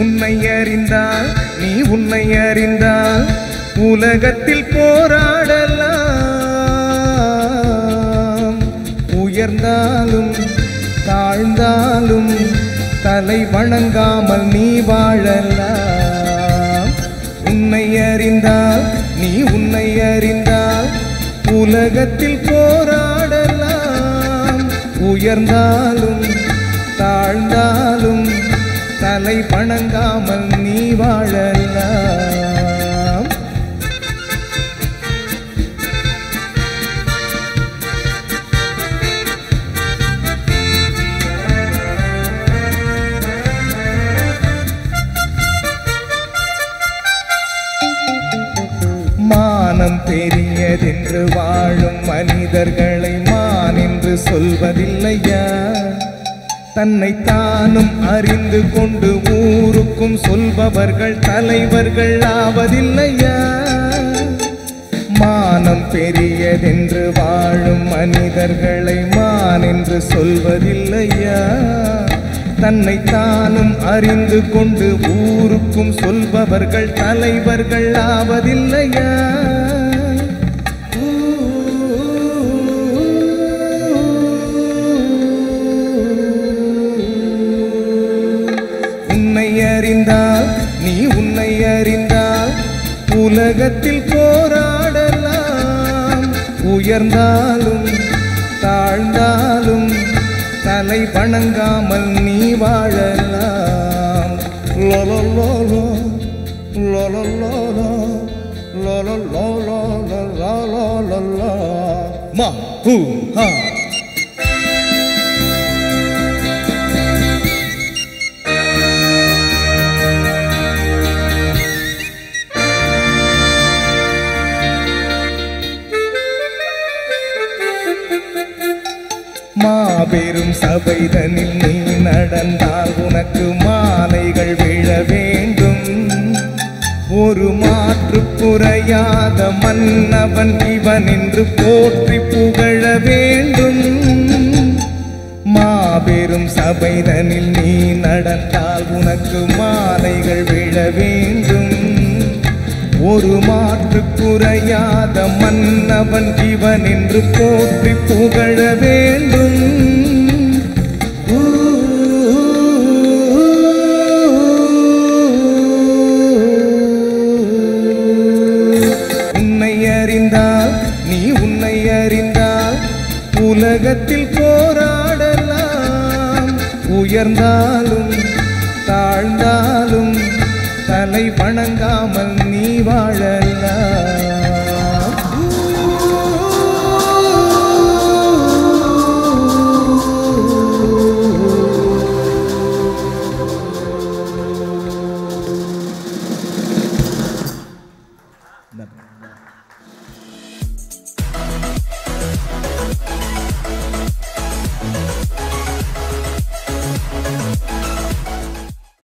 உன்னை அறிந்தால் நீ உன்னை அறிந்தால் உலகத்தில் போராடலாம் உயர்ந்தாலும் தாழ்ந்தாலும் தலை வணங்காமல் நீ வாழலாம் உன்னை அறிந்தால் நீ உன்னை அறிந்தால் உலகத்தில் போராடலாம் உயர்ந்தாலும் தாழ்ந்தாலும் தலை வணங்காமல் நீ வாழலாம் மானம் பெரியதென்று வாழும் மனிதர்களை மான் என்று சொல்வதில்லையா தன்னை தானும் அறிந்து கொண்டு ஊருக்கும் சொல்பவர்கள் தலைவர்கள் ஆவதில்லையா மானம் பெரியதென்று வாழும் மனிதர்களை மான் என்று சொல்வதில்லையா தன்னை தானும் அறிந்து கொண்டு ஊருக்கும் சொல்பவர்கள் தலைவர்கள் ஆவதில்லையா உன்னை அறிந்தால் நீ உன்னை அறிந்தால் உலகத்தில் போராடலாம் உயர்ந்தாலும் தாழ்ந்தாலும் தலை வணங்காமல் நீ வாழலாம் லொலொலோலோ, லொலொலோலோ, லொலொலோலோலொலொலொலொலோ. மா ஹூ ஹா மாபெரும் சபைதனில் நீ நடந்தால் உனக்கு மாலைகள் விழ வேண்டும் ஒரு மாற்று குறையாத மன்னவன் இவன் என்று போற்றி புகழ வேண்டும் மாபெரும் சபைதனில் நீ நடந்தால் உனக்கு மாலைகள் விழ வேண்டும் ஒரு மாற்று குறையாத மன்னவன் இவன் என்று போற்றி புகழ வேண்டும் ஊ, உன்னை அறிந்தால் நீ உன்னை அறிந்தால் உலகத்தில் போராடலாம் உயர்ந்தாலும் தாழ்ந்தாலும் தலை வணங்காமல் நீ வாழலாம்